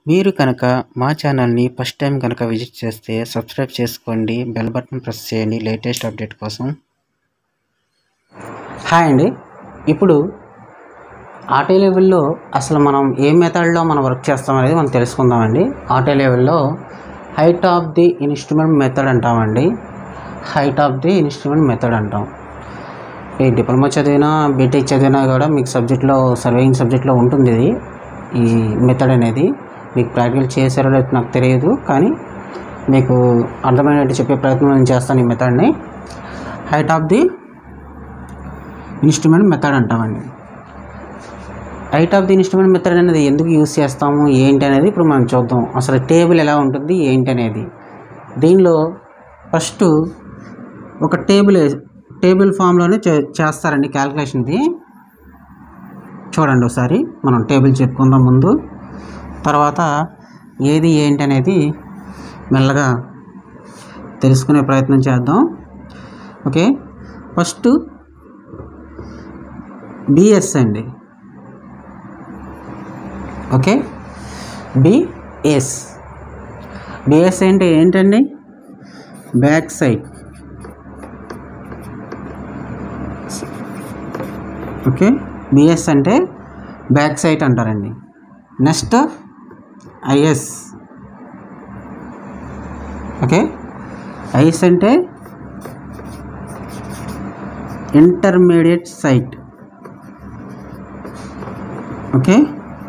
మీరు కనుక మా ఛానల్ని ఫస్ట్ టైం కనుక విజిట్ చేస్తే సబ్స్క్రైబ్ చేసుకోండి బెల్ బటన్ ప్రెస్ చేయండి లేటెస్ట్ అప్డేట్ కోసం హాయ్ అండి ఇప్పుడు ఆటో లెవెల్లో అసలు మనం ఏ మెథడ్లో మనం వర్క్ చేస్తాం అనేది మనం తెలుసుకుందామండి ఆటో లెవెల్లో height of the instrument method అంటామండి height of the instrument method అంటాం ఈ డిప్లొమా చదివినా బీటెక్ చదివినా కూడా మీకు సబ్జెక్ట్లో సర్వేయింగ్ సబ్జెక్ట్లో ఉంటుంది ఇది ఈ మెథడ్ అనేది మీకు ప్రాక్టికల్ చేశారో లేదో నాకు తెలియదు కానీ మీకు అర్థమైనట్టు చెప్పే ప్రయత్నం నేను చేస్తాను ఈ మెథడ్ని height of the instrument method అంటామండి height of the instrument method అనేది ఎందుకు యూస్ చేస్తాము ఏంటి అనేది ఇప్పుడు మనం చూద్దాం అసలు టేబుల్ ఎలా ఉంటుంది ఏంటి అనేది దీనిలో ఫస్ట్ ఒక టేబుల్ టేబుల్ ఫామ్లోనే చే చేస్తారండి క్యాల్కులేషన్ ఇది చూడండి ఒకసారి మనం టేబుల్ చెప్పుకుందాం ముందు తర్వాత ఏది ఏంటి అనేది మెల్లగా తెలుసుకునే ప్రయత్నం చేద్దాం ఓకే ఫస్ట్ బిఎస్ అండి ఓకే బిఎస్ బిఎస్ అంటే ఏంటండి బ్యాక్ సైడ్ ఓకే బిఎస్ అంటే బ్యాక్ సైడ్ అంటారండి నెక్స్ట్ ఐఎస్ ఓకే ఐఎస్ అంటే ఇంటర్మీడియట్ సైట్ ఓకే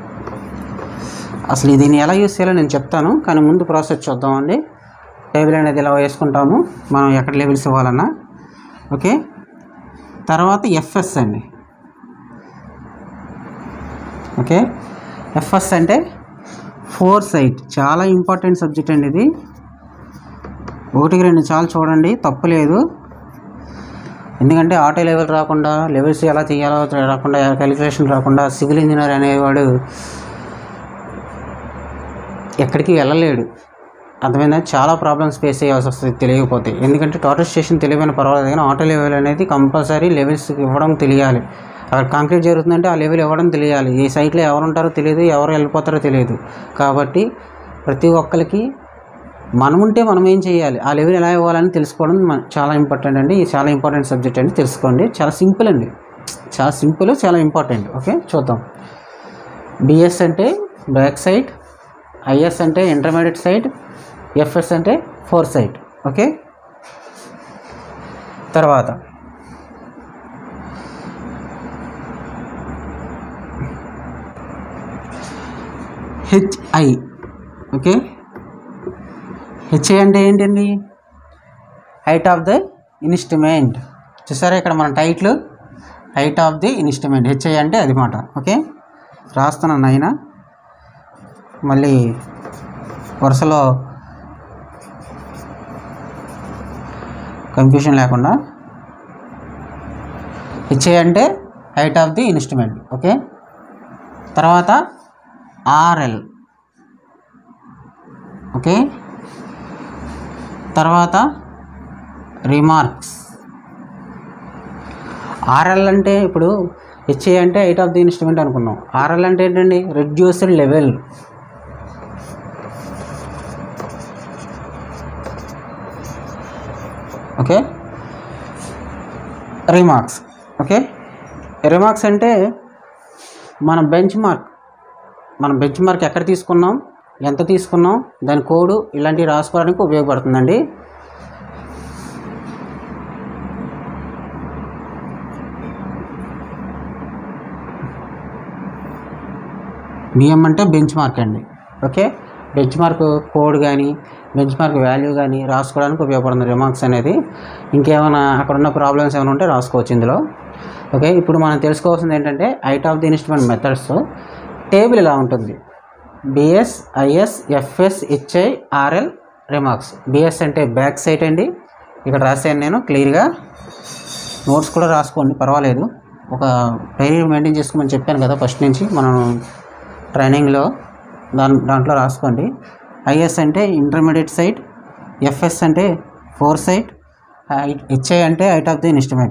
అసలు దీన్ని ఎలా యూస్ చేయాలో నేను చెప్తాను కానీ ముందు ప్రాసెస్ చూద్దామండి టేబుల్ అనేది ఇలా వేసుకుంటాము మనం ఎక్కడ లెవెల్స్ ఇవ్వాలన్నా ఓకే తర్వాత ఎఫ్ఎస్ అండి ఓకే ఎఫ్ఎస్ అంటే ఫోర్ సైట్ చాలా ఇంపార్టెంట్ సబ్జెక్ట్ అండి ఇది ఒకటికి రెండు చాలు చూడండి తప్పులేదు ఎందుకంటే ఆటో లెవెల్ రాకుండా లెవెల్స్ ఎలా చేయాలో రాకుండా క్యాలిక్యులేషన్ రాకుండా సివిల్ ఇంజనీర్ అనేవాడు ఎక్కడికి వెళ్ళలేడు అర్థమైందా చాలా ప్రాబ్లమ్స్ ఫేస్ చేయాల్సి వస్తుంది తెలియకపోతే ఎందుకంటే టోటల్ స్టేషన్ తెలియని పర్వాలేదు కానీ ఆటో లెవెల్ అనేది కంపల్సరీ లెవెల్స్ ఇవ్వడం తెలియాలి అక్కడ కాంక్రీట్ జరుగుతుందంటే ఆ లెవెల్ ఇవ్వడం తెలియాలి ఏ సైట్లో ఎవరు ఉంటారో తెలియదు ఎవరు వెళ్ళిపోతారో తెలియదు కాబట్టి ప్రతి ఒక్కరికి మనం ఉంటే మనం ఏం చేయాలి ఆ లెవెల్ ఎలా ఇవ్వాలని తెలుసుకోవడం మన చాలా ఇంపార్టెంట్ అండి ఇది చాలా ఇంపార్టెంట్ సబ్జెక్ట్ అండి తెలుసుకోండి చాలా సింపుల్ అండి చాలా సింపుల్ చాలా ఇంపార్టెంట్ ఓకే చూద్దాం బిఎస్ అంటే బ్యాక్ సైడ్ ఐఎస్ అంటే ఇంటర్మీడియట్ సైడ్ ఎఫ్ఎస్ అంటే ఫోర్ సైడ్ ఓకే తర్వాత హెచ్ఐ ఓకే హెచ్ఐ అంటే ఏంటండి హైట్ ఆఫ్ ద ఇన్స్ట్రుమెంట్ చూసారా ఇక్కడ మన టైట్లు height of the instrument HI అంటే అది మాట ఓకే రాస్తున్నాను అయినా మళ్ళీ వరుసలో కన్ఫ్యూషన్ లేకుండా హెచ్ఐ అంటే height of the instrument okay తర్వాత ఆర్ఎల్ ఓకే తర్వాత రిమార్క్స్ ఆర్ఎల్ అంటే ఇప్పుడు హెచ్ఏ అంటే హైట్ ఆఫ్ ది ఇన్స్ట్రుమెంట్ అనుకున్నాం ఆర్ఎల్ అంటే ఏంటండి reduced level okay remarks okay remarks అంటే మన బెంచ్ మార్క్ మనం బెంచ్ మార్క్ ఎక్కడ తీసుకున్నాం ఎంత తీసుకున్నాం దాని కోడ్ ఇలాంటివి రాసుకోవడానికి ఉపయోగపడుతుందండి బిఎం అంటే బెంచ్ మార్క్ అండి ఓకే బెంచ్ మార్క్ కోడ్ కానీ బెంచ్ మార్క్ వాల్యూ కానీ రాసుకోవడానికి ఉపయోగపడుతుంది రిమార్క్స్ అనేది ఇంకేమైనా అక్కడ ఉన్న ప్రాబ్లమ్స్ ఏమైనా ఉంటే రాసుకోవచ్చు ఇందులో ఓకే ఇప్పుడు మనం తెలుసుకోవాల్సింది ఏంటంటే height of the instrument methods table ఇలా ఉంటుంది BS IS FS HI RL remarks BS అంటే బ్యాక్ సైట్ అండి ఇక్కడ రాసాను నేను క్లియర్గా నోట్స్ కూడా రాసుకోండి పర్వాలేదు ఒక డైరీ మెయింటైన్ చేసుకోమని చెప్పాను కదా ఫస్ట్ నుంచి మనం ట్రైనింగ్లో దాని దాంట్లో రాసుకోండి ఐఎస్ అంటే ఇంటర్మీడియట్ సైట్ ఎఫ్ఎస్ అంటే ఫోర్ సైట్ హెచ్ఐ అంటే height of the instrument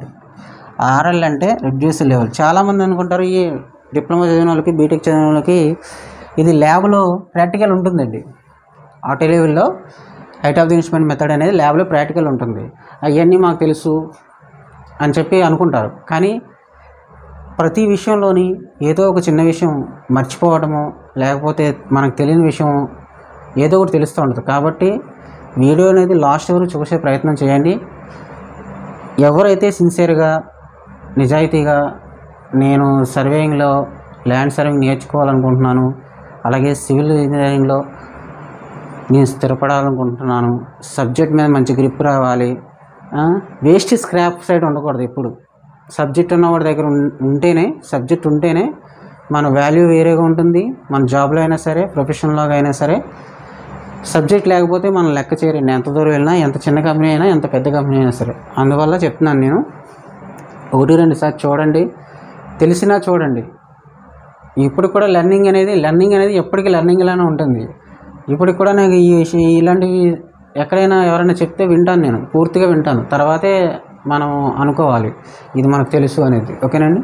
RL అంటే రెడ్యూస్ లెవెల్ చాలామంది అనుకుంటారు ఈ డిప్లొమా చదివిన వాళ్ళకి బీటెక్ చదివిన వాళ్ళకి ఇది ల్యాబ్లో ప్రాక్టికల్ ఉంటుందండి ఆటో లెవెల్లో height of the instrument method అనేది ల్యాబ్లో ప్రాక్టికల్ ఉంటుంది అవన్నీ మాకు తెలుసు అని చెప్పి అనుకుంటారు కానీ ప్రతి విషయంలోని ఏదో ఒక చిన్న విషయం మర్చిపోవడము లేకపోతే మనకు తెలియని విషయం ఏదో ఒకటి తెలుస్తూ ఉంటుంది కాబట్టి వీడియో అనేది లాస్ట్ వరకు చూసే ప్రయత్నం చేయండి ఎవరైతే సిన్సియర్గా నిజాయితీగా నేను సర్వేయింగ్లో ల్యాండ్ సర్వేయింగ్ నేర్చుకోవాలనుకుంటున్నాను అలాగే సివిల్ ఇంజనీరింగ్లో నేను స్థిరపడాలనుకుంటున్నాను సబ్జెక్ట్ మీద మంచి గ్రిప్ రావాలి వేస్ట్ స్క్రాప్ సైడ్ ఉండకూడదు ఎప్పుడు సబ్జెక్ట్ ఉన్నవాడి దగ్గర ఉం- ఉంటేనే సబ్జెక్ట్ ఉంటేనే మన వాల్యూ వేరేగా ఉంటుంది మన జాబ్లో అయినా సరే ప్రొఫెషన్లో అయినా సరే సబ్జెక్ట్ లేకపోతే మనం లెక్క చేయరండి ఎంత దూరం వెళ్ళినా ఎంత చిన్న కంపెనీ అయినా ఎంత పెద్ద కంపెనీ అయినా సరే అందువల్ల చెప్తున్నాను నేను ఒకటి రెండు సార్లు చూడండి తెలిసినా చూడండి ఇప్పుడు కూడా లెర్నింగ్ అనేది లెర్నింగ్ అనేది ఎప్పటికీ లెర్నింగ్లానే ఉంటుంది ఇప్పటికి కూడా నాకు ఈ విషయం ఇలాంటివి ఎక్కడైనా ఎవరైనా చెప్తే వింటాను నేను పూర్తిగా వింటాను తర్వాతే మనం అనుకోవాలి ఇది మనకు తెలుసు అనేది ఓకేనండి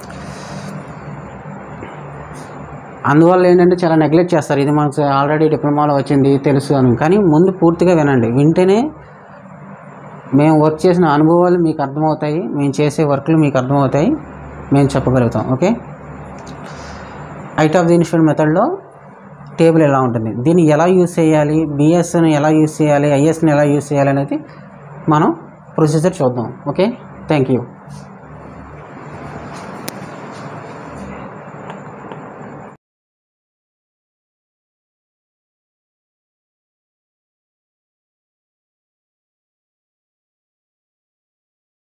అందువల్ల ఏంటంటే చాలా నెగ్లెక్ట్ చేస్తారు ఇది మనకు ఆల్రెడీ డిప్లొమాలో వచ్చింది తెలుసు అని కానీ ముందు పూర్తిగా వినండి వింటేనే మేము వర్క్ చేసిన అనుభవాలు మీకు అర్థమవుతాయి మేము చేసే వర్క్లు మీకు అర్థమవుతాయి మేము చెప్పగలుగుతాం okay height of the instrument మెథడ్లో టేబుల్ ఎలా ఉంటుంది దీన్ని ఎలా యూస్ చేయాలి బిఎస్ని ఎలా యూస్ చేయాలి ఐఎస్ని ఎలా యూస్ చేయాలి అనేది మనం ప్రొసీజర్ చూద్దాం ఓకే థ్యాంక్ యూ